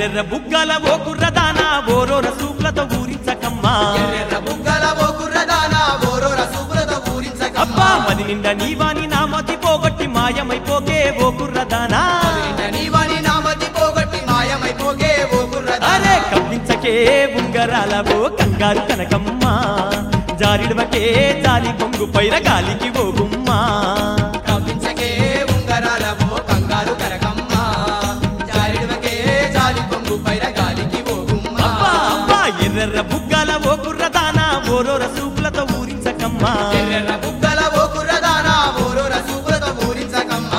ఎర్రెర్ర బుగ్గల ఓ కుర్రదానా ఓరోర సూపులతో ఊరించకమ్మా ఎర్రెర్ర బుగ్గల ఓ కుర్రదానా ఓరో రసూపులతో ఊరించకమ్మా అబ్బా మది నిండా నీవాని నా మతి పోగొట్టి మాయమైపోకే ఓ కుర్రదానా నీవని నామతి పోగొట్టి మాయమైపోగే ఓ అరే కుర్రదానా కవ్వించకే ఉంగరాల ఓ కంగారు కనకమ్మా జారిడవకే జాలి పొంగు పైర గాలికి ఓ గుమ్మా కవ్వించకే ఉంగరాల ఓ కంగారు కరకమ్మా జారిడవకే జాలి పొంగు పైర గాలికి ఓ గుమ్మ అబ్బా అబ్బా ఎర్రెర్ర బుగ్గల ఓ కుర్రదానా ఓరోర సూపులతో ఊరించకమ్మా ఎర్రెర్ర బుగ్గల ఓ కుర్రదానా ఓరో రసూపులతో ఊరించకమ్మా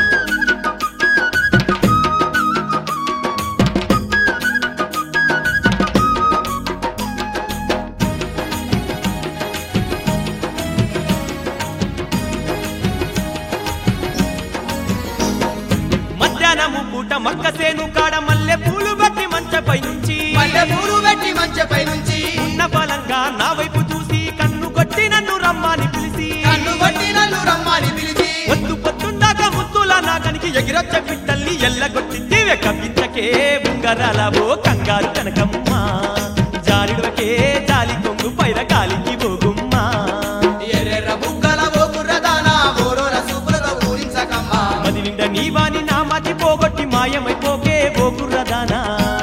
మధ్యాహ్నము పూట మక్క సేను కాడ మల్లె పూలు బట్టి మంచపై నుంచి మల్లె పూలు పెట్టి మంచపై నుంచి ఉన్న బలంగా నా వైపు చూసి కన్ను కొట్టి నన్ను రమ్మని పిలిచి కన్ను కొట్టి నన్ను రమ్మని పిలిచి వద్దు పొద్దుందాక ముద్దులా నాగనికి ఎగిరొచ్చ పిట్టల్ని ఎల్లగొట్టి దివ్య కవ్వించకే ఉంగరాల ఓ కంగారు కనకమ్మ జారిడవకే జాలి కొంగు పైర గాలికి పోగుమ్మా ఎర్రెర్ర బుగ్గల ఓ కుర్రదానా ఓరో రసూపులతో ఊరించకమ్మా మది నిండా నీవాని నా మతి పోగొట్టి మాయమైపోకే ఓ కుర్రదానా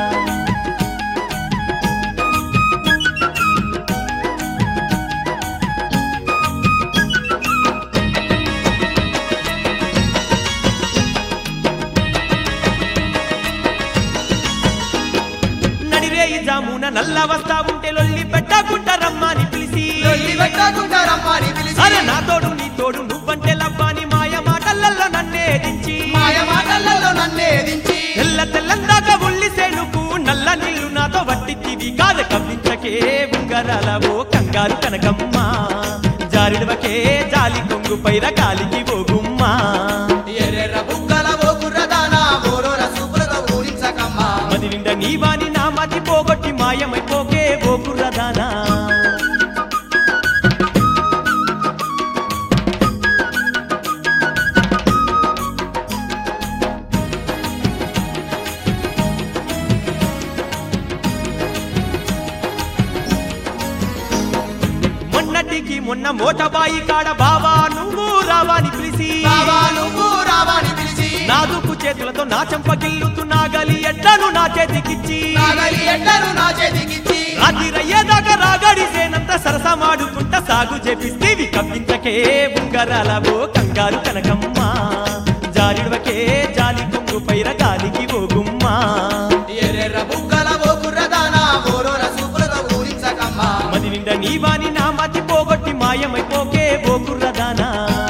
నడిరేయి జామున నల్ల వస్తా ఉంటే లొల్లి పెట్టకుండా రమ్మని పిలిచి లొల్లి పెట్టకుండా రమ్మని పిలిచి అరే నా తోడు నీ తోడు నువ్వంటే లవ్వాని మాయ మాటలల్లో నన్నే దించి మాయ మాటలలో నన్నే దించి తెల్ల తెల్లందాక ఉల్లి సేనుకు నల్ల నీళ్లు నాతో వట్టిచ్చివి కాదు కవ్వించకే ఉంగరాల ఓ కంగారు కనకమ్మ జారిడవకే జాలి కొంగు పైర గాలికి పోగుమ్మా ఎర్రెర్ర బుగ్గల ఓ కుర్రదానా ఓరో రసూపులతో ఊరించకమ్మా మది నిండా నీవాని నా మతి పోగొట్టి మాయమైపోకే ఓ కుర్రదానా మొన్నటికి మొన్న మోటబాయి కాడ బావా నువ్వు రావాని పిలిచి బావా నువ్వు రావాని పిలిచి నాదుకు చేతులతో నా చెంపగిల్లుతూ నాగలి ఎడ్లను నా చేతికిచ్చి నాగలి ఎడ్డను నా చేతికిచ్చి రాత్రి రయ్యేదాకా రాగడిసేనంత సరసమాడుకుంటా సాగు చేపిస్తేవి కవ్వించకే ఉంగరాల ఓ కంగారు కనకమ్మ జారిడవకే జాలి కొంగు పైర గాలికి ఓ గుమ్మా ఎర్రెర్ర బుగ్గల ఓ కుర్రదానా ఓరో రసూపులతో ఊరించకమ్మా మది నిండా నీవాని నా మతి పోగొట్టి మాయమైపోకే ఓ కుర్రదానా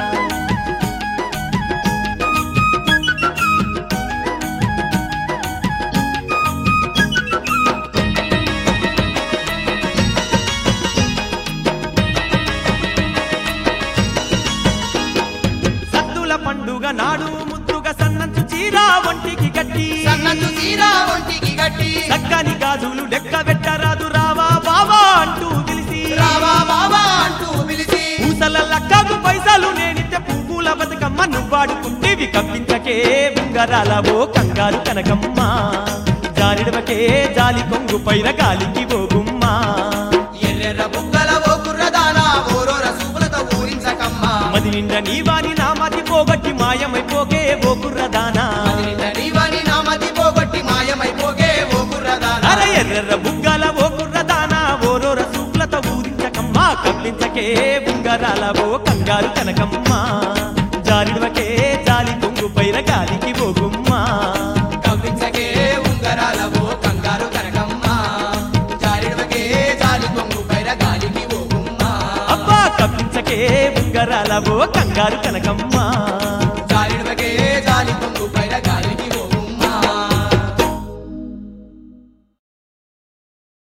సద్దుల పండుగ నాడు ముద్దుగా సన్నంచు చీర ఒంటికి గట్టి సన్నతు తీరా ఒంటికి గట్టి చక్కని గాజులు లెక్క పెట్టరాదు రావా బావా అంటూ పిలిచి రావా బావా అంటూ పిలిచి పూసల లక్కకు పైసలు నేనితే పువ్వుల బతుకమ్మ నువ్వాడుకుంటేవి కప్పించకే ఉంగరాల ఓ కంగారు కనకమ్మ జారిడవకే జాలి కొంగు పైన గాలికి పోగుమ్మా ఎర్రెర్ర బుగ్గల ఓ కుర్రదానా ఓరో రసూపులతో ఊరించకమ్మా మది నిండా నీవాని నా మతి పోగొట్టి మాయమైపోకే ఓ కుర్రదానా నీవని నా మతి పోగొట్టి మాయమైపోగే ఓ కుర్రదానా అర ఎర్రెర్ర బుగ్గల ఓ కుర్రదానా ఓరోర సూపులతో ఊరించకమ్మా కప్పించకే ఉంగరాల ఓ కంగారు కనకమ్మ జారిడవకే జాలి కొంగు పైన గాలికి పోగుమ్మా కవ్వించకే ఉంగరాల ఓ కంగారు కనకమ్మ జారిడవకే జాలి కొంగు పైర గాలికి ఓ గుమ్మ అబ్బా కప్పించకే ఉంగరాల ఓ కంగారు కనకమ్మ